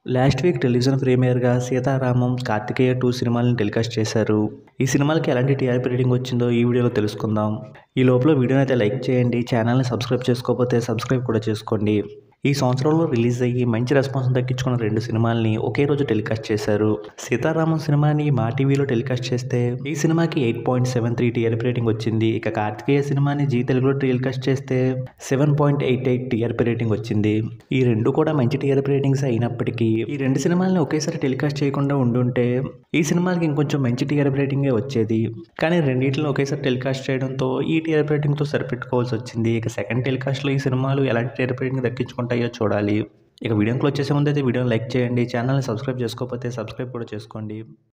last week television ప్రీమియర్గా Sitaramam Karthikeya two సినిమాలను telecast చేశారు ఈ సినిమాలకి ఎలాంటి టీఆర్పీ రేటింగ్ వచ్చిందో ఈ వీడియోలో తెలుసుకుందాం ఈ లోపల వీడియోని అయితే లైక్ చేయండి ఛానల్ని సబ్స్క్రైబ్ చేసుకోకపోతే సబ్స్క్రైబ్ కూడా చేసుకోండి ఈ సంవత్సరంలో రిలీజ్ అయ్యి మంచి రెస్పాన్స్ దక్కించుకున్న రెండు సినిమాల్ని ఒకే రోజు టెలికాస్ట్ చేశారు సీతారామం సినిమాని మా టీవీలో టెలికాస్ట్ చేస్తే ఈ సినిమాకి eight point seven three TRP rating వచ్చింది ఇక కార్తికేయ సినిమాని జీ తెలుగులో టెలికాస్ట్ చేస్తే seven point eight eight TRP rating వచ్చింది ఈ రెండు కూడా మంచి టీఆర్పీ రేటింగ్స్ అయినప్పటికీ ఈ రెండు సినిమాల్ని ఒకేసారి టెలికాస్ట్ చేయకుండా ఉండుంటే ఈ సినిమాలకి ఇంకొంచెం మంచి టీఆర్పీ రేటింగే వచ్చేది కానీ రెండింటిని ఒకేసారి టెలికాస్ట్ చేయడంతో ఈ టీఆర్పీ రేటింగ్తో సరిపెట్టుకోవాల్సి వచ్చింది ఇక సెకండ్ టెలికాస్ట్లో ఈ సినిమాలు ఎలాంటి టీఆర్పీ రేటింగ్ దక్కించుకుంటాయో చూడాలి ఇక వీడియోకి వచ్చేసే ముందు అయితే వీడియోని లైక్ చేయండి ఛానల్ని సబ్స్క్రైబ్ చేసుకోకపోతే సబ్స్క్రైబ్ కూడా చేసుకోండి